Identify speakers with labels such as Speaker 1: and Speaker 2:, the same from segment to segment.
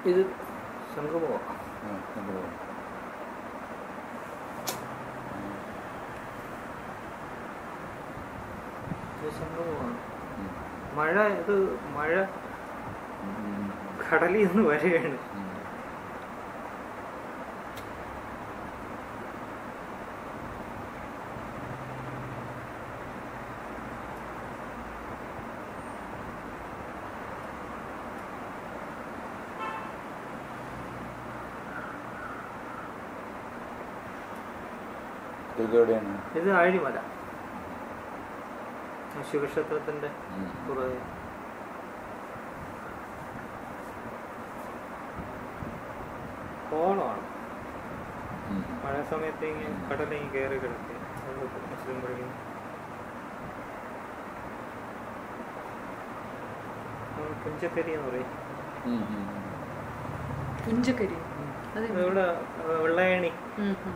Speaker 1: ഇത് സംഗമോ
Speaker 2: ആ, സംഭവം.
Speaker 1: ഇത് സംഗമമാണ്
Speaker 2: ഉം.
Speaker 1: മഴ ഇത് മഴ
Speaker 2: ഉം.
Speaker 1: കടലിൽ നിന്ന് വരികയാണ്
Speaker 2: ഉം. ഇതൊക്കെ എവിടെയാണ്
Speaker 1: ഇത് ആഴിമല ശിവക്ഷേത്രത്തിന്റെ
Speaker 2: ഉം.
Speaker 1: പുറകെ കോളമാണ്
Speaker 2: ഉം.
Speaker 1: മഴ സമയത്ത് ഇങ്ങനെ കടലിൽ കയറി കിടക്കുക മുസ്ലിം പള്ളി പുഞ്ചക്കരി എന്ന് പറയും
Speaker 2: ഉം. ഉം.
Speaker 3: പുഞ്ചക്കരി അതെ
Speaker 1: ഇവിടെ വെള്ളയണി
Speaker 3: ഉം, ഉം.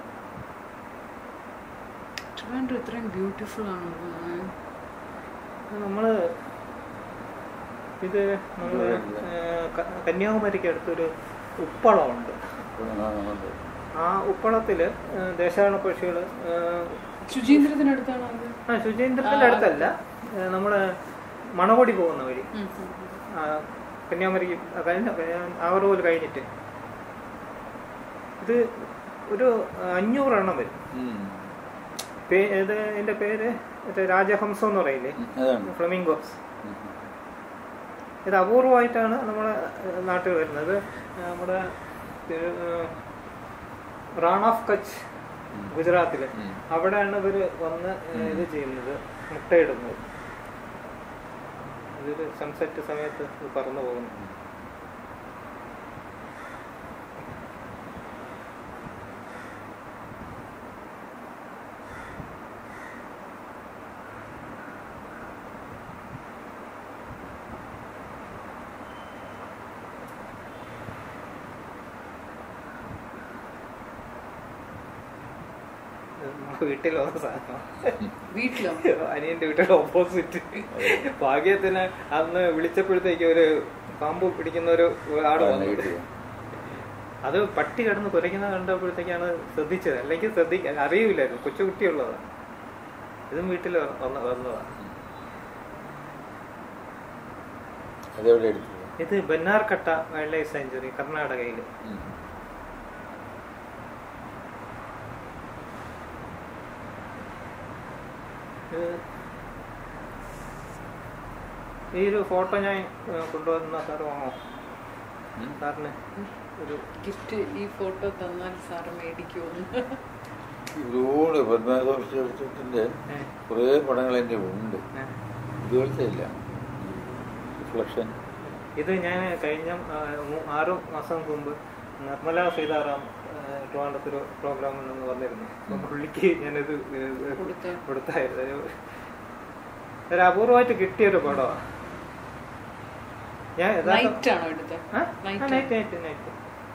Speaker 3: ട്രിവാൻഡ്രം ഇത്രയും ബ്യൂട്ടിഫുൾ ആണ്
Speaker 1: നമ്മള് ഇത് നമ്മള് ഏഹ്, ക- കന്യാകുമാരിക്ക് അടുത്തൊരു ഉപ്പളമുണ്ട്
Speaker 2: ആ, ഉണ്ട്.
Speaker 1: ആ ഉപ്പളത്തില് ഏഹ്, ദേശാടന പക്ഷികള് ഏഹ്,
Speaker 3: ശുചീന്ദ്രത്തിനടുത്താണ് അത്
Speaker 1: ആ ശുചീന്ദ്രത്തിന്റെ അടുത്തല്ല ഏഹ്, നമ്മള് മണകൊടി പോകുന്ന വഴി
Speaker 3: ഉം, ഉം, ഉം.
Speaker 1: ആ, കന്യാകുമാരിക്ക് കഴിഞ്ഞ ആവറോൽ കഴിഞ്ഞിട്ട് ഇത് ഒരു അഞ്ഞൂറെണ്ണം വരും
Speaker 2: ഉം.
Speaker 1: പേ- ഇത് ഇതിന്റെ പേര് മറ്റേ രാജഹംസം എന്ന് പറയില്ലേ
Speaker 2: ഉം. അതാണ്
Speaker 1: ഫ്ലമിംഗോസ്
Speaker 2: ഉം.
Speaker 1: ഇത് അപൂർവമായിട്ടാണ് നമ്മുടെ ഏഹ്, നാട്ടിൽ വരുന്നത് നമ്മുടെ ഏഹ്, റാൺ ഓഫ് കച്ച്
Speaker 2: ഉം.
Speaker 1: ഗുജറാത്തില്
Speaker 2: ഉം.
Speaker 1: അവിടെയാണ് ഇവര് വന്ന് ഏഹ്, ഇത് ചെയ്യുന്നത് മുട്ടയിടുന്നത് ഇതൊരു സൺസെറ്റ് സമയത്ത് ഇത് പറന്നു പോകുന്നു ഇത് നമ്മുടെ വീട്ടിലുള്ള സാധനം
Speaker 3: വീട്ടിലോ
Speaker 1: അനിയന്റെ വീട്ടിലെ ഓപ്പോസിറ്റ് ഭാഗ്യത്തിന് അന്ന് വിളിച്ചപ്പോഴത്തേക്ക് ഒരു പാമ്പ് പിടിക്കുന്ന ഒരു ആട്
Speaker 2: ആ,
Speaker 1: വന്നു
Speaker 2: കിട്ടിയോ?
Speaker 1: അത് പട്ടി കിടന്ന് കുരയ്ക്കുന്ന കണ്ടപ്പോഴത്തേക്കാണ് ശ്രദ്ധിച്ചത് അല്ലെങ്കിൽ ശ്രദ്ധിക്കാൻ അറിയില്ലായിരുന്നു കൊച്ചുകുട്ടിയുള്ളതാണ് ഇതും വീട്ടിൽ വന്ന വന്നതാണ്
Speaker 2: അതെവിടെ എടുത്തത്
Speaker 1: ഇത് ബന്നാർക്കട്ട വൈൽഡ് ലൈഫ് സാഞ്ചുറി കർണാടകയിൽ
Speaker 2: ഉം.
Speaker 1: ഈ ഒരു ഫോട്ടോ ഞാൻ ഏ, കൊണ്ടുവന്ന സാർ വാങ്ങോ
Speaker 2: ഉം.
Speaker 1: സാറിന് ഒരു
Speaker 3: ഗിഫ്റ്റ് ഈ ഫോട്ടോ തന്നാൽ സാറ് മേടിക്കുമെന്ന്
Speaker 2: ഒരുപാട് പത്മനാഭത്തിന്റെ
Speaker 1: ഏ,
Speaker 2: കുറേ പടങ്ങൾ എൻ്റെ ഉണ്ട്
Speaker 1: ഏ.
Speaker 2: ഇതുപോലത്തെ ഇല്ല റിഫ്ലക്ഷൻ
Speaker 1: ഇത് ഞാൻ കഴിഞ്ഞ ആ, മൂ- ആറ് മാസം മുമ്പ് നിർമ്മല സീതാറാം ആ, ട്രിവാൻഡ്രത്തൊരു പ്രോഗ്രാം ഉണ്ടെന്ന് വന്നിരുന്നു അപ്പൊ പുള്ളിക്ക് ഞാനിത് ഏ, ഏ,
Speaker 3: കൊടുത്തോ?
Speaker 1: കൊടുത്തായിരുന്നു ഒരു- ഒരു അപൂർവമായിട്ട് കിട്ടിയൊരു പടമാണ് ഞാൻ യഥാർത്ഥ-
Speaker 3: നൈറ്റ് ആണോ എടുത്തത്
Speaker 1: ആ? ആ,
Speaker 3: നൈറ്റ്
Speaker 1: നൈറ്റ് നൈറ്റ് നൈറ്റ്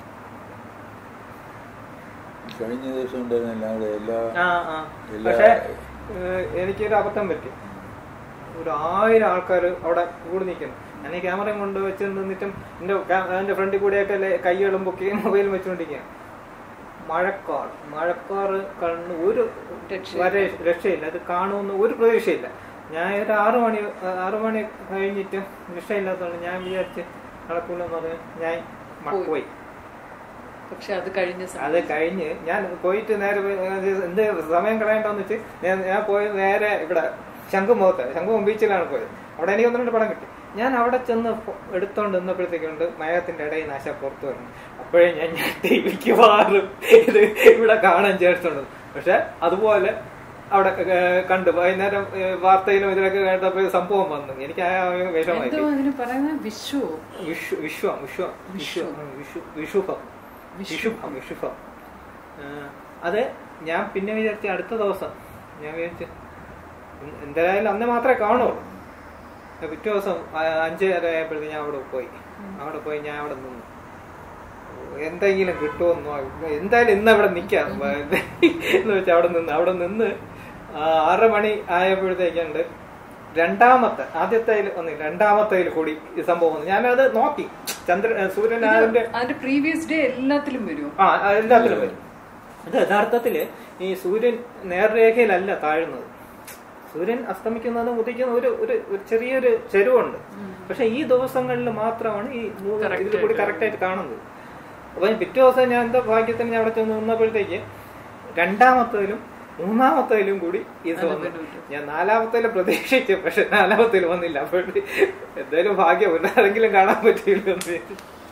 Speaker 2: കഴിഞ്ഞ ദിവസം ഉണ്ടായിരുന്ന എല്ലാം കൂടെ എല്ലാ
Speaker 1: ആ ആ
Speaker 2: എല്ലാ-
Speaker 1: പക്ഷെ ഏഹ്, എനിക്കൊരു അബദ്ധം പറ്റി ഒരു ആയിരം ആൾക്കാർ അവിടെ കൂടി നിൽക്കുന്നു ഞാൻ ഈ ക്യാമറയും കൊണ്ട് വെച്ച് നിന്നിട്ടും എന്റെ ക്യാ- എന്റെ ഫ്രണ്ടിൽ കൂടെയൊക്കെ അല്ലേ കൈകളും പൊക്കി മൊബൈൽ വെച്ചുകൊണ്ടിരിക്കുക മഴക്കാർ മഴക്കാറ് കണ്ണ് ഒരു
Speaker 3: രക്ഷയില്ല.
Speaker 1: വരെ രക്ഷയില്ല അത് കാണുമെന്ന് ഒരു പ്രതീക്ഷയില്ല ഞാൻ ഒരു ആറു മണി ആറു മണി കഴിഞ്ഞിട്ട് രക്ഷയില്ലാത്തതുകൊണ്ട് ഞാൻ വിചാരിച്ച് നടക്കൂലെന്ന് പറഞ്ഞ് ഞാൻ മ-
Speaker 3: പോയി.
Speaker 1: പോയി
Speaker 3: പക്ഷെ അത് കഴിഞ്ഞ
Speaker 1: അത്
Speaker 3: സമയം
Speaker 1: കഴിഞ്ഞ് ഞാൻ പോയിട്ട് നേരെ പോയി, അത് എന്ത് സമയം കളയണ്ടെന്ന് വെച്ച് ഞാൻ ഞാൻ പോയി നേരെ ഇവിടെ ശംഖുമുഖത്ത് ശംഖുമുഖം ബീച്ചിലാണ് പോയത് അവിടെ എനിക്ക് ഒന്ന് രണ്ട് പടം കിട്ടി ഞാൻ അവിടെ ചെന്ന് ഫോ- എടുത്തോണ്ട് നിന്നപ്പോഴത്തേക്കുണ്ട് മയത്തിന്റെ ഇടയിൽ നാശ പുറത്തു വരുന്നു അപ്പോഴേ ഞാൻ ടിവിക്ക് മാറും ഇത് ഇവിടെ കാണാൻ ചേർത്തുണ്ട് പക്ഷെ അതുപോലെ അവിടെ ഏഹ്, കണ്ടു വൈകുന്നേരം ഏഹ്, വാർത്തയിലും ഇതിലൊക്കെ കേട്ടപ്പോൾ സംഭവം വന്നു എനിക്ക് ആ വിഷമായി
Speaker 3: എന്തോ അതിന് പറയുന്നത് വിഷു
Speaker 1: വിഷു വിശ്വം വിശ്വം വിശ്വം വിഷു വിഷുഭം വിഷുഭം വിഷുഭം ഏഹ് അത് ഞാൻ പിന്നെ വിചാരിച്ച അടുത്ത ദിവസം ഞാൻ വിചാരിച്ചു എ- എന്തായാലും അന്ന് മാത്രമേ കാണുള്ളൂ ഏഹ് പിറ്റേ ദിവസം ആ- അഞ്ചര ആയപ്പോഴത്തേക്ക് ഞാൻ അവിടെ പോയി അവിടെ പോയി ഞാൻ അവിടെ നിന്നു എന്തെങ്കിലും കിട്ടുമെന്നോ എന്തായാലും ഇന്ന് അവിടെ നിൽക്കാം എന്ന് വെച്ചാൽ അവിടെ നിന്ന് അവിടെ നിന്ന് ആ, ആറര മണി ആയപ്പോഴത്തേക്കുണ്ട് രണ്ടാമത്തെ ആദ്യത്തെ ഒന്നില്ല രണ്ടാമത്തെ കൂടി ഈ സംഭവം വന്നു ഞാനത് നോക്കി ചന്ദ്രൻ ഏ, സൂര്യൻ അതിന്റെ
Speaker 3: അതിന്റെ പ്രീവിയസ് ഡേ എല്ലാത്തിലും വരുമോ
Speaker 1: ആ ആ, എല്ലാത്തിലും വരും ഇത് യഥാർത്ഥത്തില് ഈ സൂര്യൻ നേർരേഖയിലല്ല താഴുന്നത് സൂര്യൻ അസ്തമിക്കുന്നതും ഉദിക്കുന്ന ഒരു ഒരു ഒരു ചെറിയൊരു ചെരുവുണ്ട് പക്ഷെ ഈ ദിവസങ്ങളിൽ മാത്രമാണ് ഈ മൂന്ന്
Speaker 3: Correct
Speaker 1: ഇതിൽ കൂടി
Speaker 3: ആയിട്ട്
Speaker 1: കറക്റ്റ് ആയിട്ട് കാണുന്നത് അപ്പൊ ഞാൻ പിറ്റേ ദിവസം ഞാൻ എന്താ ഭാഗ്യത്തിന് ഞാൻ അവിടെ ചെന്ന് നിന്നപ്പോഴത്തേക്ക് രണ്ടാമത്തേലും മൂന്നാമത്തേലും കൂടി ഇത്
Speaker 3: അത്
Speaker 1: വന്നു
Speaker 3: വരും.
Speaker 1: ഞാൻ നാലാമത്തേലും പ്രതീക്ഷിച്ചു പക്ഷെ നാലാമത്തേലും വന്നില്ല അപ്പോൾ എന്തായാലും ഭാഗ്യം ഒരാളെങ്കിലും കാണാൻ പറ്റിയില്ല എന്ന് വിചാരിച്ചു.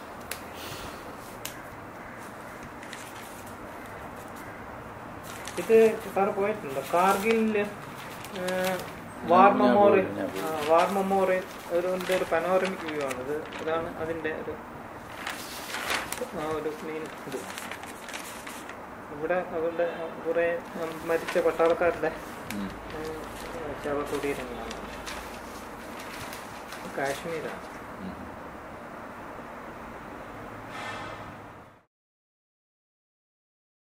Speaker 1: ഇത് സാറ് പോയിട്ടുണ്ടോ കാർഗിലില് വാർ
Speaker 2: ഞാൻ
Speaker 1: മെമ്മോറിയൽ
Speaker 2: പോയി, ഞാൻ പോയി.
Speaker 1: വാർ മെമ്മോറിയൽ ഒരു എന്തോ ഒരു പനോറമിക് വ്യൂ ആണ് ഇത് ഇതാണ് അതിന്റെ ഒരു ആ ഒരു മെയിൻ ഇത് ഇവിടെ അവരുടെ കുറെ മരിച്ച പട്ടാളക്കാരുടെ
Speaker 2: ഉം.
Speaker 1: ശവകുടീരങ്ങളാണ് കാശ്മീരാണ്
Speaker 2: ഉം.